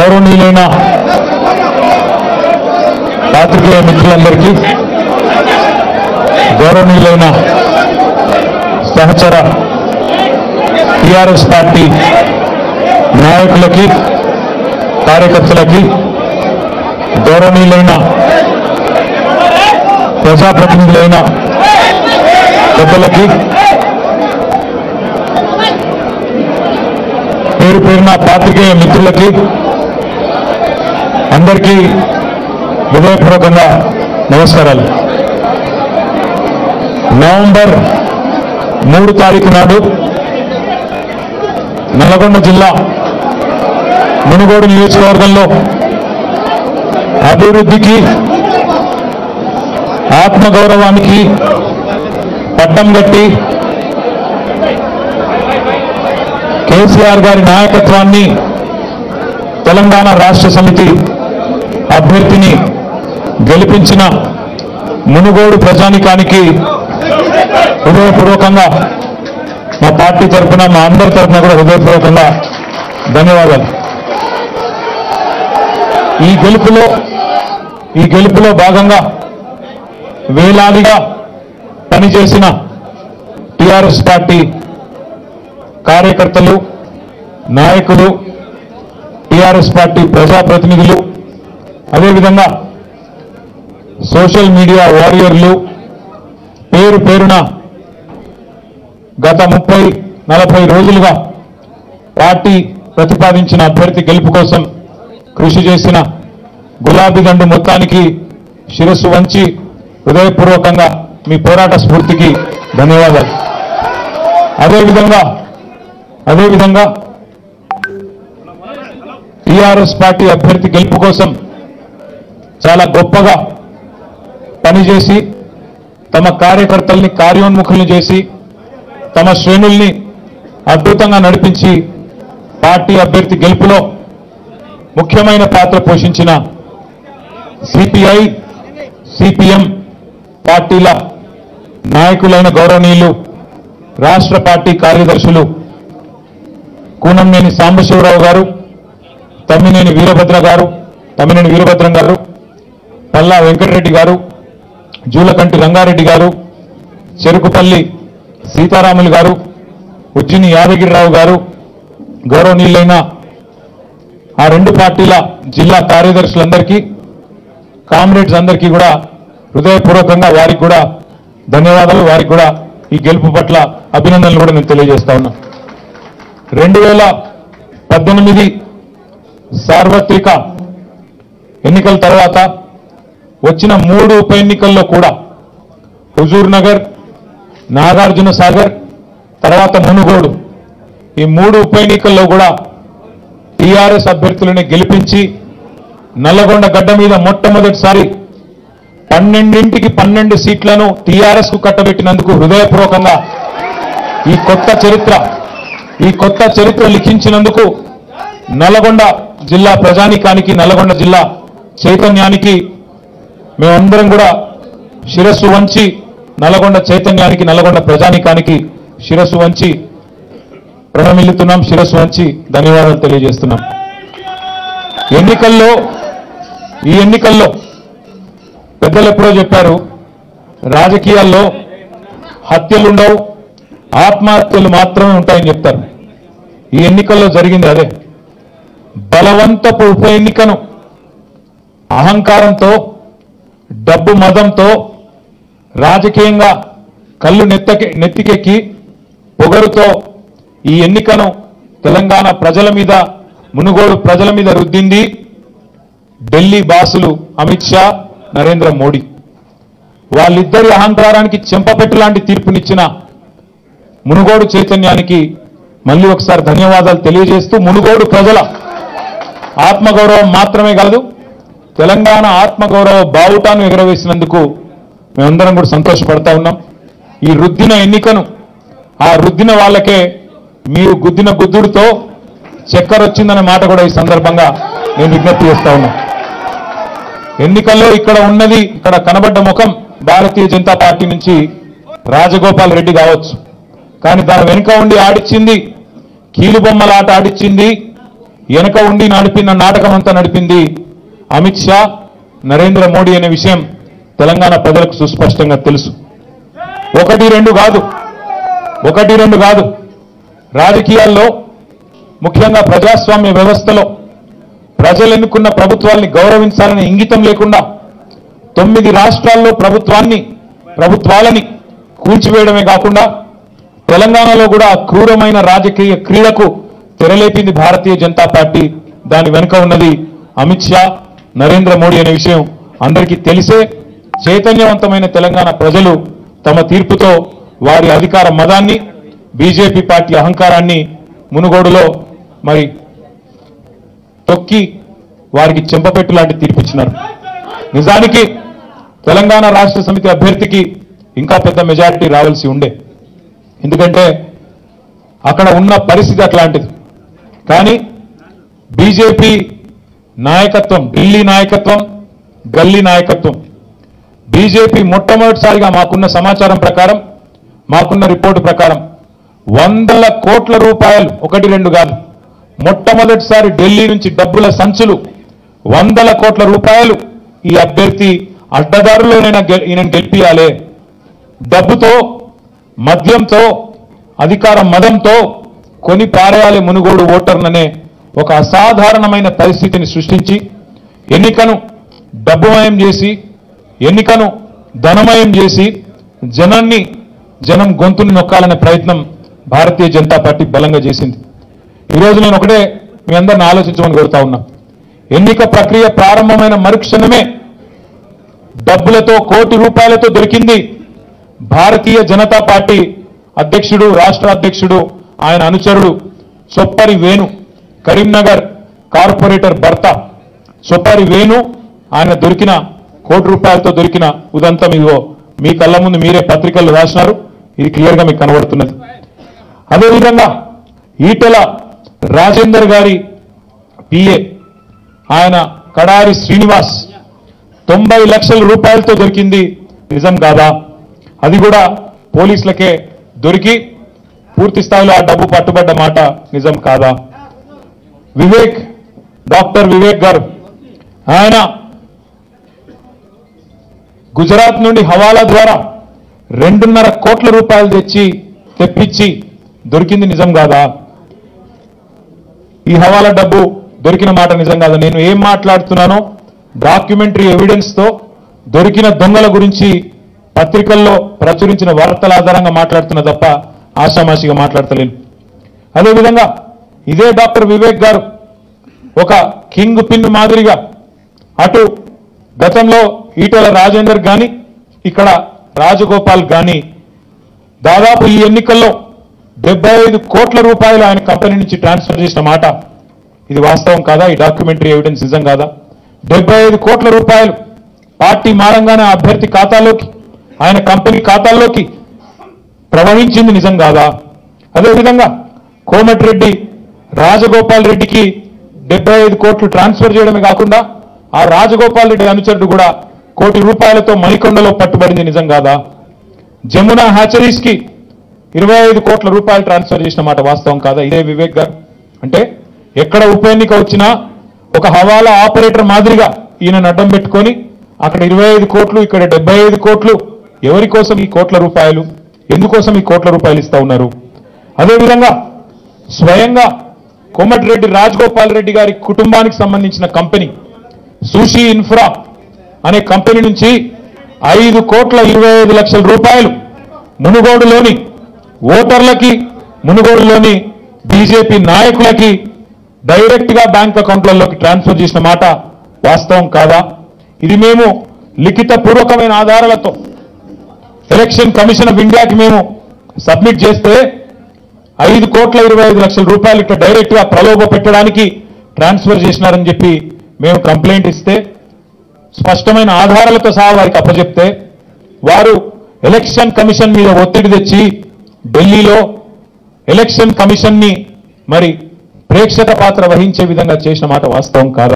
గౌరవనీయులైన పాత్రికేయ మిత్రులందరికీ గౌరవనీయులైన సహచర టిఆర్ఎస్ పార్టీ నాయకులకి కార్యకర్తలకి గౌరవనీయులైన ప్రజాప్రతినిధులైన పెద్దలకి పేరు పేరున పాత్రికేయ మిత్రులకి అందరికీ హృదయపూర్వకంగా నమస్కారాలు నవంబర్ మూడు తారీఖు నాడు నల్గొండ జిల్లా మునుగోడు నియోజకవర్గంలో అభివృద్ధికి ఆత్మగౌరవానికి పట్టం కట్టి కేసీఆర్ గారి నాయకత్వాన్ని తెలంగాణ రాష్ట్ర సమితి అభ్యర్థిని గెలిపించిన మునుగోడు ప్రజానికానికి హృదయపూర్వకంగా మా పార్టీ తరఫున మా అందరి తరఫున కూడా హృదయపూర్వకంగా ధన్యవాదాలు ఈ గెలుపులో ఈ గెలుపులో భాగంగా వేలాదిగా పనిచేసిన టిఆర్ఎస్ పార్టీ కార్యకర్తలు నాయకులు టిఆర్ఎస్ పార్టీ ప్రజాప్రతినిధులు అదేవిధంగా సోషల్ మీడియా వారియర్లు పేరు పేరున గత ముప్పై నలభై రోజులుగా పార్టీ ప్రతిపాదించిన అభ్యర్థి గెలుపు కోసం కృషి చేసిన గులాబీ దండు మొత్తానికి శిరస్సు వంచి హృదయపూర్వకంగా మీ పోరాట స్ఫూర్తికి ధన్యవాదాలు అదేవిధంగా అదేవిధంగా టీఆర్ఎస్ పార్టీ అభ్యర్థి గెలుపు కోసం చాలా గొప్పగా పనిచేసి తమ కార్యకర్తల్ని కార్యోన్ముఖుల్ని చేసి తమ శ్రేణుల్ని అద్భుతంగా నడిపించి పార్టీ అభ్యర్థి గెలుపులో ముఖ్యమైన పాత్ర పోషించిన సిపిఐ సిపిఎం పార్టీల నాయకులైన గౌరవనీయులు రాష్ట్ర పార్టీ కార్యదర్శులు కూనంనేని సాంబశివరావు గారు తమ్మినేని వీరభద్ర గారు తమ్మినేని వీరభద్రం గారు పల్లా వెంకటరెడ్డి గారు జూలకంటి రంగారెడ్డి గారు చెరుకుపల్లి సీతారాములు గారు ఉజ్జిని యాదగిరిరావు గారు గౌరవనీయులైన ఆ రెండు పార్టీల జిల్లా కార్యదర్శులందరికీ కామ్రేడ్స్ అందరికీ కూడా హృదయపూర్వకంగా వారికి కూడా ధన్యవాదాలు వారికి కూడా ఈ గెలుపు పట్ల అభినందనలు కూడా నేను తెలియజేస్తా ఉన్నా రెండు వేల పద్దెనిమిది సార్వత్రిక ఎన్నికల తర్వాత వచ్చిన మూడు ఉప ఎన్నికల్లో కూడా హుజూర్ నగర్ నాగార్జున సాగర్ తర్వాత మునుగోడు ఈ మూడు ఉప ఎన్నికల్లో కూడా టీఆర్ఎస్ అభ్యర్థులను గెలిపించి నల్లగొండ గడ్డ మీద మొట్టమొదటిసారి పన్నెండింటికి పన్నెండు సీట్లను టీఆర్ఎస్ కు కట్టబెట్టినందుకు హృదయపూర్వకంగా ఈ కొత్త చరిత్ర ఈ కొత్త చరిత్ర లిఖించినందుకు నల్లగొండ జిల్లా ప్రజానికానికి నల్లగొండ జిల్లా చైతన్యానికి మేమందరం కూడా శిరస్సు వంచి నల్లగొండ చైతన్యానికి నల్లగొండ ప్రజానికానికి శిరస్సు వంచి ప్రణమిల్లుతున్నాం శిరస్సు వంచి ధన్యవాదాలు తెలియజేస్తున్నాం ఎన్నికల్లో ఈ ఎన్నికల్లో పెద్దలు ఎప్పుడో చెప్పారు రాజకీయాల్లో హత్యలుండవు ఆత్మహత్యలు మాత్రమే ఉంటాయని చెప్తారు ఈ ఎన్నికల్లో జరిగింది అదే బలవంతపు ఉప ఎన్నికను అహంకారంతో డబ్బు మదంతో రాజకీయంగా కళ్ళు నెత్తకి నెత్తికెక్కి పొగరుతో ఈ ఎన్నికను తెలంగాణ ప్రజల మీద మునుగోడు ప్రజల మీద రుద్దింది ఢిల్లీ బాసులు అమిత్ షా నరేంద్ర మోడీ వాళ్ళిద్దరి అహంకారానికి చెంపపెట్టు లాంటి తీర్పునిచ్చిన మునుగోడు చైతన్యానికి మళ్ళీ ఒకసారి ధన్యవాదాలు తెలియజేస్తూ మునుగోడు ప్రజల ఆత్మగౌరవం మాత్రమే కాదు తెలంగాణ ఆత్మగౌరవ బావుటాను ఎగరవేసినందుకు మేమందరం కూడా సంతోషపడతా ఉన్నాం ఈ రుద్దిన ఎన్నికను ఆ రుద్దిన వాళ్ళకే మీరు గుద్దిన గుద్దుడితో చక్కెర వచ్చిందనే మాట కూడా ఈ సందర్భంగా నేను విజ్ఞప్తి చేస్తా ఉన్నా ఎన్నికల్లో ఇక్కడ ఉన్నది ఇక్కడ కనబడ్డ ముఖం భారతీయ జనతా పార్టీ నుంచి రాజగోపాల్ రెడ్డి కావచ్చు కానీ దాని వెనుక ఉండి ఆడిచ్చింది కీలుబొమ్మల ఆట ఆడిచ్చింది వెనక ఉండి నడిపిన నాటకం అంతా నడిపింది అమిత్ షా నరేంద్ర మోడీ అనే విషయం తెలంగాణ ప్రజలకు సుస్పష్టంగా తెలుసు ఒకటి రెండు కాదు ఒకటి రెండు కాదు రాజకీయాల్లో ముఖ్యంగా ప్రజాస్వామ్య వ్యవస్థలో ప్రజలు ఎన్నుకున్న ప్రభుత్వాల్ని గౌరవించాలనే ఇంగితం లేకుండా తొమ్మిది రాష్ట్రాల్లో ప్రభుత్వాన్ని ప్రభుత్వాలని కూల్చివేయడమే కాకుండా తెలంగాణలో కూడా ఆ క్రూరమైన రాజకీయ క్రీడకు తెరలేపింది భారతీయ జనతా పార్టీ దాని వెనుక ఉన్నది అమిత్ షా నరేంద్ర మోడీ అనే విషయం అందరికీ తెలిసే చైతన్యవంతమైన తెలంగాణ ప్రజలు తమ తీర్పుతో వారి అధికార మదాన్ని బీజేపీ పార్టీ అహంకారాన్ని మునుగోడులో మరి తొక్కి వారికి చెంపపెట్టు లాంటి తీర్పిచ్చినారు నిజానికి తెలంగాణ రాష్ట్ర సమితి అభ్యర్థికి ఇంకా పెద్ద మెజారిటీ రావాల్సి ఉండే ఎందుకంటే అక్కడ ఉన్న పరిస్థితి అట్లాంటిది కానీ బీజేపీ నాయకత్వం ఢిల్లీ నాయకత్వం గల్లీ నాయకత్వం బీజేపీ మొట్టమొదటిసారిగా మాకున్న సమాచారం ప్రకారం మాకున్న రిపోర్టు ప్రకారం వందల కోట్ల రూపాయలు ఒకటి రెండు కాదు మొట్టమొదటిసారి ఢిల్లీ నుంచి డబ్బుల సంచులు వందల కోట్ల రూపాయలు ఈ అభ్యర్థి అడ్డదారులోనైనా గె- ఈయనను గెలిపియాలే డబ్బుతో మద్యంతో అధికార మదంతో కొని పారేయాలి మునుగోడు ఓటర్లనే ఒక అసాధారణమైన పరిస్థితిని సృష్టించి ఎన్నికను డబ్బుమయం చేసి ఎన్నికను ధనమయం చేసి జనాన్ని జనం గొంతుని నొక్కాలనే ప్రయత్నం భారతీయ జనతా పార్టీ బలంగా చేసింది ఈరోజు నేను ఒకటే మీ అందరిని ఆలోచించమని కోరుతా ఉన్నా ఎన్నిక ప్రక్రియ ప్రారంభమైన మరుక్షణమే డబ్బులతో కోటి రూపాయలతో దొరికింది భారతీయ జనతా పార్టీ అధ్యక్షుడు రాష్ట్ర అధ్యక్షుడు ఆయన అనుచరుడు సొప్పరి వేణు కరీంనగర్ కార్పొరేటర్ భర్త సొప్పరి వేణు ఆయన దొరికిన కోటి రూపాయలతో దొరికిన ఉదంతం ఇదిగో మీ కళ్ళ ముందు మీరే పత్రికలు రాసినారు ఇది క్లియర్గా మీకు కనబడుతున్నది అదేవిధంగా ఈటెల రాజేందర్ గారి పిఏ ఆయన కడారి శ్రీనివాస్ తొంభై లక్షల రూపాయలతో దొరికింది నిజం కాదా అది కూడా పోలీసులకే దొరికి పూర్తి స్థాయిలో ఆ డబ్బు పట్టుబడ్డ మాట నిజం కాదా వివేక్ డాక్టర్ వివేక్ గారు ఆయన గుజరాత్ నుండి హవాలా ద్వారా రెండున్నర కోట్ల రూపాయలు తెచ్చి తెప్పించి దొరికింది నిజం కాదా ఈ హవాలా డబ్బు దొరికిన మాట నిజం కాదా నేను ఏం మాట్లాడుతున్నానో డాక్యుమెంటరీ ఎవిడెన్స్ తో దొరికిన దొంగల గురించి పత్రికల్లో ప్రచురించిన వార్తల ఆధారంగా మాట్లాడుతున్నా తప్ప ఆషామాషిగా మాట్లాడతలేను అదేవిధంగా ఇదే డాక్టర్ వివేక్ గారు ఒక కింగ్ పిన్ మాదిరిగా అటు గతంలో ఈటల రాజేందర్ గాని ఇక్కడ రాజగోపాల్ గాని దాదాపు ఈ ఎన్నికల్లో డెబ్బై ఐదు కోట్ల రూపాయలు ఆయన కంపెనీ నుంచి ట్రాన్స్ఫర్ చేసిన మాట ఇది వాస్తవం కాదా ఈ డాక్యుమెంటరీ ఎవిడెన్స్ నిజం కాదా డెబ్బై ఐదు కోట్ల రూపాయలు పార్టీ మారంగానే ఆ అభ్యర్థి ఖాతాలోకి ఆయన కంపెనీ ఖాతాల్లోకి ప్రవహించింది నిజం కాదా అదేవిధంగా కోమటిరెడ్డి రాజగోపాల్ రెడ్డికి డెబ్బై ఐదు కోట్లు ట్రాన్స్ఫర్ చేయడమే కాకుండా ఆ రాజగోపాల్ రెడ్డి అనుచరుడు కూడా కోటి రూపాయలతో మణికొండలో పట్టుబడింది నిజం కాదా జమున హ్యాచరీస్ కి ఇరవై ఐదు కోట్ల రూపాయలు ట్రాన్స్ఫర్ చేసిన మాట వాస్తవం కాదా ఇదే వివేక్ గారు అంటే ఎక్కడ ఉప ఎన్నిక వచ్చినా ఒక హవాలా ఆపరేటర్ మాదిరిగా ఈయన అడ్డం పెట్టుకొని అక్కడ ఇరవై ఐదు కోట్లు ఇక్కడ డెబ్బై ఐదు కోట్లు ఎవరి కోసం ఈ కోట్ల రూపాయలు ఎందుకోసం ఈ కోట్ల రూపాయలు ఇస్తా ఉన్నారు అదేవిధంగా స్వయంగా కోమటిరెడ్డి రాజగోపాల్ రెడ్డి గారి కుటుంబానికి సంబంధించిన కంపెనీ సుషి ఇన్ఫ్రా అనే కంపెనీ నుంచి ఐదు కోట్ల ఇరవై ఐదు లక్షల రూపాయలు మునుగోడులోని ఓటర్లకి మునుగోడులోని బీజేపీ నాయకులకి డైరెక్ట్ గా బ్యాంక్ అకౌంట్లలోకి ట్రాన్స్ఫర్ చేసిన మాట వాస్తవం కాదా ఇది మేము లిఖిత పూర్వకమైన ఆధారాలతో ఎలక్షన్ కమిషన్ ఆఫ్ ఇండియాకి మేము సబ్మిట్ చేస్తే ఐదు కోట్ల ఇరవై ఐదు లక్షల రూపాయలు ఇట్లా డైరెక్ట్ గా ప్రలోభ పెట్టడానికి ట్రాన్స్ఫర్ చేసినారని చెప్పి మేము కంప్లైంట్ ఇస్తే స్పష్టమైన ఆధారాలతో సహా వారికి అప్పచెప్తే వారు ఎలక్షన్ కమిషన్ మీద ఒత్తిడి తెచ్చి ఢిల్లీలో ఎలక్షన్ కమిషన్ ని మరి ప్రేక్షక పాత్ర వహించే విధంగా చేసిన మాట వాస్తవం కాదు